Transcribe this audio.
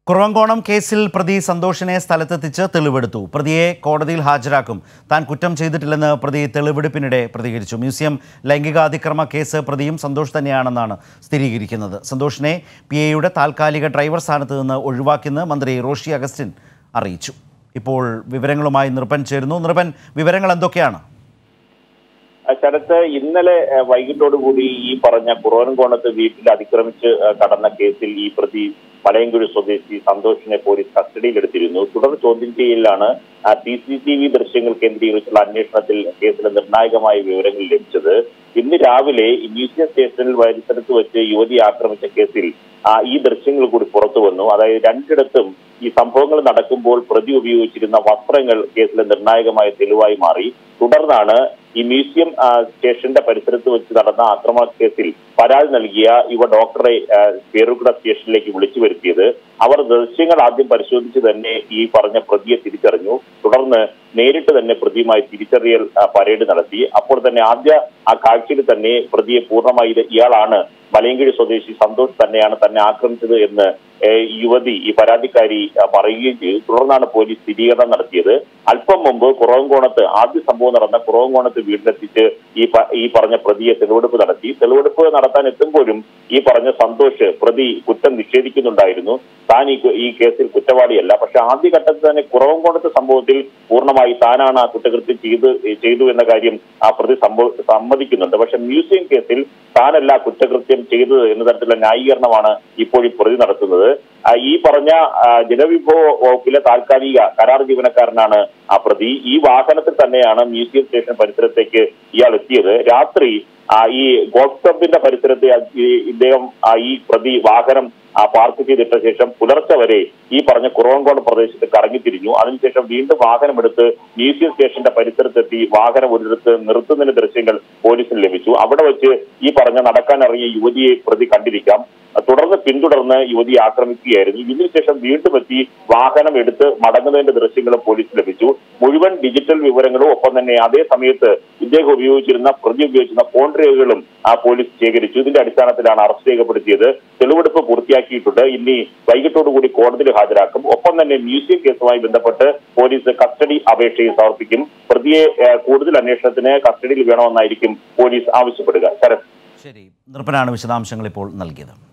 കുറവങ്കോണം കേസിൽ പ്രതി സന്തോഷിനെ സ്ഥലത്തെത്തിച്ച് തെളിവെടുത്തു പ്രതിയെ കോടതിയിൽ ഹാജരാക്കും താൻ കുറ്റം ചെയ്തിട്ടില്ലെന്ന് പ്രതി തെളിവെടുപ്പിനിടെ പ്രതികരിച്ചു മ്യൂസിയം ലൈംഗികാതിക്രമ കേസ് പ്രതിയും സന്തോഷ് തന്നെയാണെന്നാണ് സ്ഥിരീകരിക്കുന്നത് സന്തോഷിനെ പി എയുടെ താൽക്കാലിക ഡ്രൈവർ സ്ഥാനത്ത് നിന്ന് ഒഴിവാക്കിയെന്ന് മന്ത്രി റോഷി അഗസ്റ്റിൻ അറിയിച്ചു ഇപ്പോൾ വിവരങ്ങളുമായി നൃപൻ ചേരുന്നു നൃപൻ വിവരങ്ങൾ എന്തൊക്കെയാണ് ശരത്ത് ഇന്നലെ ഏഹ്, വൈകിട്ടോടുകൂടി ഈ പറഞ്ഞ കുറവൻകോണത്ത് വീട്ടിൽ അതിക്രമിച്ച് ഏഹ്, കടന്ന കേസിൽ ഈ പ്രതി മലയങ്കുഴി സ്വദേശി സന്തോഷിനെ പോലീസ് കസ്റ്റഡിയിലെടുത്തിരുന്നു തുടർ ചോദ്യം ചെയ്യലിലാണ് സി സി ടി വി ദൃശ്യങ്ങൾ കേന്ദ്രീകരിച്ചുള്ള അന്വേഷണത്തിൽ കേസിലെ നിർണായകമായ വിവരങ്ങൾ ലഭിച്ചത് ഇന്ന് രാവിലെ ഈ മ്യൂസിയം സ്റ്റേഷനിൽ പരിസരത്ത് വെച്ച് യുവതി ആക്രമിച്ച കേസിൽ ആ, ഈ ദൃശ്യങ്ങൾ കൂടി പുറത്തു വന്നു അതായത് രണ്ടിടത്തും ഈ സംഭവങ്ങൾ നടക്കുമ്പോൾ പ്രതി ഉപയോഗിച്ചിരുന്ന വസ്ത്രങ്ങൾ കേസിലെ നിർണായകമായ തെളിവായി മാറി തുടർന്നാണ് ഈ മ്യൂസിയം ആ, സ്റ്റേഷന്റെ പരിസരത്ത് വെച്ച് നടന്ന ആക്രമണ കേസിൽ പരാതി നൽകിയ യുവ ഡോക്ടറെ ആ, പേരുക്കുട സ്റ്റേഷനിലേക്ക് വിളിച്ചു വരുത്തിയത് അവർ ദൃശ്യങ്ങൾ ആദ്യം പരിശോധിച്ച് തന്നെ ഈ പറഞ്ഞ പ്രതിയെ തിരിച്ചറിഞ്ഞു തുടർന്ന് നേരിട്ട് തന്നെ പ്രതിയുമായി തിരിച്ചറിയൽ ആ, പരേഡ് നടത്തി അപ്പോൾ തന്നെ ആദ്യ ആ കാഴ്ചയിൽ തന്നെ പ്രതിയെ പൂർണ്ണമായി ഇത് ഇയാളാണ് മലയങ്കിഴി സ്വദേശി സന്തോഷ് തന്നെയാണ് തന്നെ ആക്രമിച്ചത് എന്ന് ഏഹ്, ഈ യുവതി ഈ പരാതിക്കാരി ആ, പറയുകയും ചെയ്തു തുടർന്നാണ് പോലീസ് സ്ഥിരീകരണം നടത്തിയത് അല്പം മുമ്പ് കുറവങ്കോണത്ത് ആദ്യ സംഭവം നടന്ന കുറവങ്കോണത്ത് വീട്ടിലെത്തിച്ച് ഈ പ- ഈ പറഞ്ഞ പ്രതിയെ തെളിവെടുപ്പ് നടത്തി തെളിവെടുപ്പ് നടത്താൻ എത്തുമ്പോഴും ഈ പറഞ്ഞ സന്തോഷ് പ്രതി കുറ്റം നിഷേധിക്കുന്നുണ്ടായിരുന്നു താൻ ഈ ഈ കേസിൽ കുറ്റവാളിയല്ല പക്ഷെ ആദ്യഘട്ടത്തിൽ തന്നെ കുറവങ്കോണത്തെ സംഭവത്തിൽ പൂർണ്ണമായി താനാണ് ആ കുറ്റകൃത്യം ചെയ്തു ചെയ്തു എന്ന കാര്യം ആ പ്രതി സംഭവ സമ്മതിക്കുന്നുണ്ട് പക്ഷെ മ്യൂസിയം കേസിൽ താനല്ല കുറ്റകൃത്യം ചെയ്തത് എന്ന തരത്തിലുള്ള ന്യായീകരണമാണ് ഇപ്പോൾ ഈ പ്രതി നടത്തുന്നത് ആ, ഈ പറഞ്ഞ ആ, ജലവിഭവ വകുപ്പിലെ താൽക്കാലിക കരാർ ജീവനക്കാരനാണ് ആ പ്രതി ഈ വാഹനത്തിൽ തന്നെയാണ് മ്യൂസിയം സ്റ്റേഷൻ പരിസരത്തേക്ക് ഇയാൾ എത്തിയത് രാത്രി ആ, ഈ ഗോൾഫ് ക്ലബിന്റെ പരിസരത്ത് ഈ- ഇദ്ദേഹം ആ, ഈ പ്രതി വാഹനം ആ, പാർക്ക് ചെയ്തിട്ട ശേഷം പുലർച്ചെ വരെ ഈ പറഞ്ഞ കുറവങ്കോട് പ്രദേശത്ത് കറങ്ങിത്തിരിഞ്ഞു അതിനുശേഷം വീണ്ടും വാഹനമെടുത്ത് മ്യൂസിയം സ്റ്റേഷന്റെ പരിസരത്തെത്തി വാഹനം ഒരിടത്ത് നിർത്തുന്നതിന് ദൃശ്യങ്ങൾ പോലീസിന് ലഭിച്ചു അവിടെ വെച്ച് ഈ പറഞ്ഞ നടക്കാനിറങ്ങിയ യുവതിയെ പ്രതി കണ്ടിരിക്കാം തുടർന്ന് പിന്തുടർന്ന് യുവതിയെ ആക്രമിക്കുകയായിരുന്നു ഇതിനുശേഷം വീണ്ടും എത്തി വാഹനം എടുത്ത് മടങ്ങുന്നതിന്റെ ദൃശ്യങ്ങളും പോലീസ് ലഭിച്ചു മുഴുവൻ ഡിജിറ്റൽ വിവരങ്ങളും ഒപ്പം തന്നെ അതേ സമയത്ത് ഇദ്ദേഹം ഉപയോഗിച്ചിരുന്ന പ്രതി ഉപയോഗിച്ചിരുന്ന ഫോൺ രേഖകളും ആ പോലീസ് ശേഖരിച്ചു ഇതിന്റെ അടിസ്ഥാനത്തിലാണ് അറസ്റ്റ് രേഖപ്പെടുത്തിയത് തെളിവെടുപ്പ് പൂർത്തിയാക്കിയിട്ടുണ്ട് ഇനി വൈകിട്ടോടുകൂടി കോടതിയിൽ ഹാജരാക്കും ഒപ്പം തന്നെ മ്യൂസിയം കേസുമായി ബന്ധപ്പെട്ട് പോലീസ് കസ്റ്റഡി അപേക്ഷയും സമർപ്പിക്കും പ്രതിയെ ഏഹ്, കൂടുതൽ അന്വേഷണത്തിന് കസ്റ്റഡിയിൽ വേണമെന്നായിരിക്കും പോലീസ് ആവശ്യപ്പെടുക ശരത് ശരി നൃപനാണ് വിശദാംശങ്ങൾ ഇപ്പോൾ നൽകിയത്